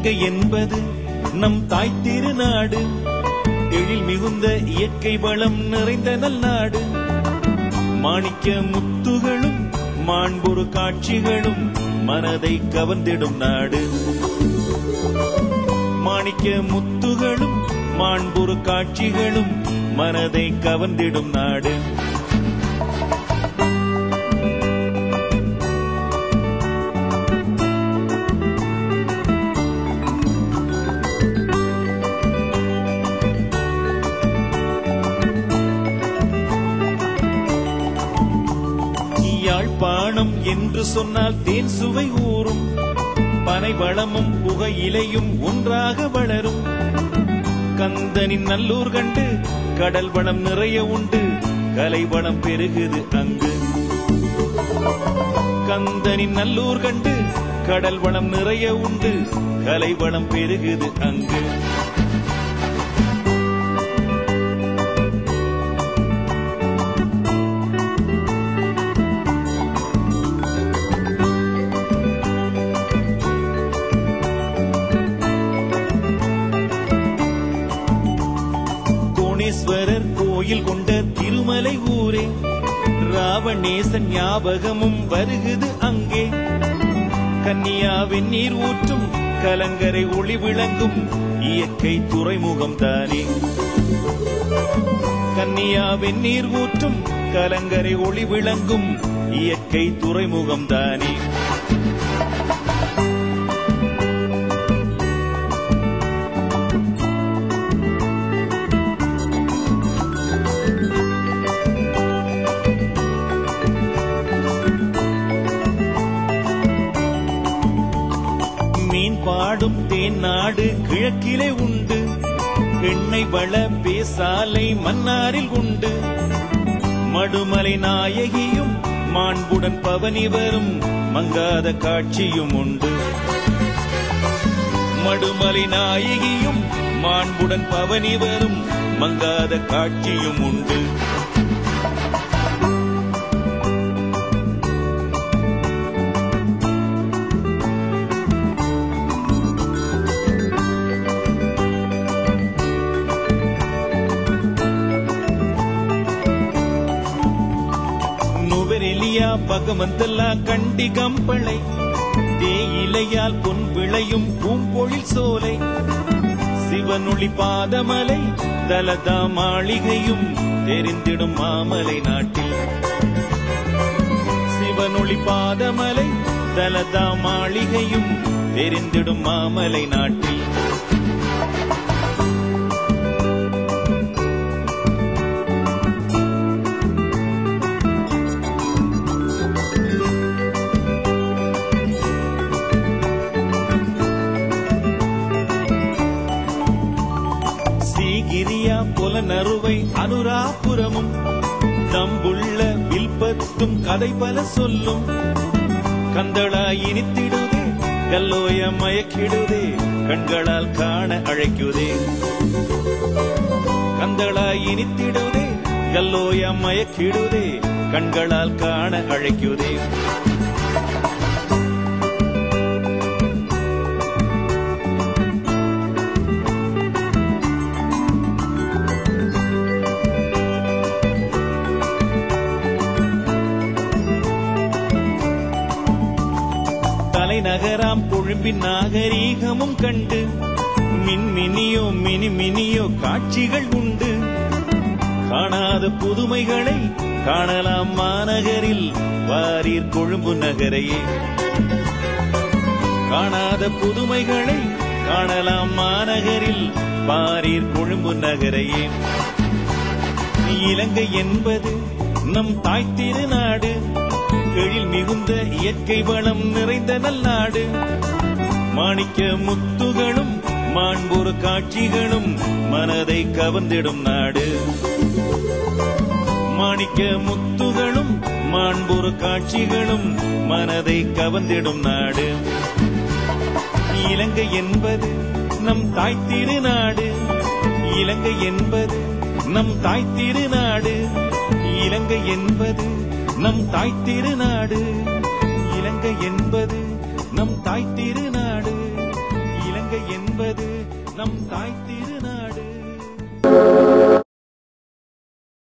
இலங்கை என்பது நம் தாய் திருநாடு எழில் மிகுந்த இயற்கை வளம் நிறைந்த நல்நாடு மாணிக்க முத்துகளும் மாண்புறு காட்சிகளும் மனதை கவர்ந்திடும் நாடு மாணிக்க முத்துகளும் மாண்புறு காட்சிகளும் மனதை கவர்ந்திடும் நாடு யாழ்ப்பாணம் என்று சொன்னால் தேன் சுவை ஊறும் பனை வளமும் புகையிலையும் ஒன்றாக வளரும் கந்தனின் நல்லூர் கண்டு கடல் வளம் நிறைய உண்டு கலை வளம் பெருகுது அங்கு கந்தனின் நல்லூர் கண்டு கடல் வளம் நிறைய உண்டு கலை வளம் பெருகுது அங்கு கோணேஸ்வரர் கோயில் கொண்ட திருமலை ஊரே ராவணேசன் ஞாபகமும் வருகுது அங்கே கன்னியாவின் நீர் ஊற்றும் கலங்கரை ஒளி விளங்கும் இயற்கை துறைமுகம் தானே கன்னியாவின் நீர் ஊற்றும் கலங்கரை ஒளி விளங்கும் இயற்கை துறைமுகம் தானே மீன் பாடும் தேன் நாடு கிழக்கிலே உண்டு எண்ணெய் வள பேசாலை மன்னாரில் உண்டு மடுமலை நாயகியும் மாண்புடன் பவனி வரும் மங்காத காட்சியும் உண்டு மடுமலை நாயகியும் மாண்புடன் பவனி வரும் மங்காத காட்சியும் உண்டு நுவரெலியா பகவந்தல்லா கண்டி கம்பளை தேயிலையால் பொன் விளையும் பூம்பொழில் சோலை சிவனொளி பாதமலை தலதா மாளிகையும் தெரிந்திடும் மாமலை நாட்டில் சிவனொளி பாதமலை தலதா மாளிகையும் தெரிந்திடும் மாமலை நாட்டில் சீகிரியா புலனறுவை அனுராபுரமும் தம்புள்ள வில்பத்தும் கதை பல சொல்லும் கந்தளா இனித்திடுதே கல்லோய மயக்கிடுதே கண்களால் காண அழைக்குதே கந்தளா இனித்திடுதே கல்லோய மயக்கிடுதே கண்களால் காண அழைக்குதே தலைநகராம் கொழும்பின் நாகரீகமும் கண்டு மின்மினியோ மினி மினியோ காட்சிகள் உண்டு காணாத புதுமைகளை காணலாம் மாநகரில் வாரீர் கொழும்பு நகரையே காணாத புதுமைகளை காணலாம் மாநகரில் பாரீர் கொழும்பு நகரையே இலங்கை என்பது நம் தாய் திருநாடு எழில் மிகுந்த இயற்கை வளம் நிறைந்த நல்நாடு மாணிக்க முத்துகளும் மாண்புறு காட்சிகளும் மனதை கவர்ந்திடும் நாடு மாணிக்க முத்துகளும் மாண்புறு காட்சிகளும் மனதை கவர்ந்திடும் நாடு இலங்கை என்பது நம் தாய் திருநாடு இலங்கை என்பது நம் தாய் திருநாடு இலங்கை என்பது நம் தாய் திருநாடு இலங்கை என்பது நம் தாய் திருநாடு இலங்கை என்பது நம் தாய் திருநாடு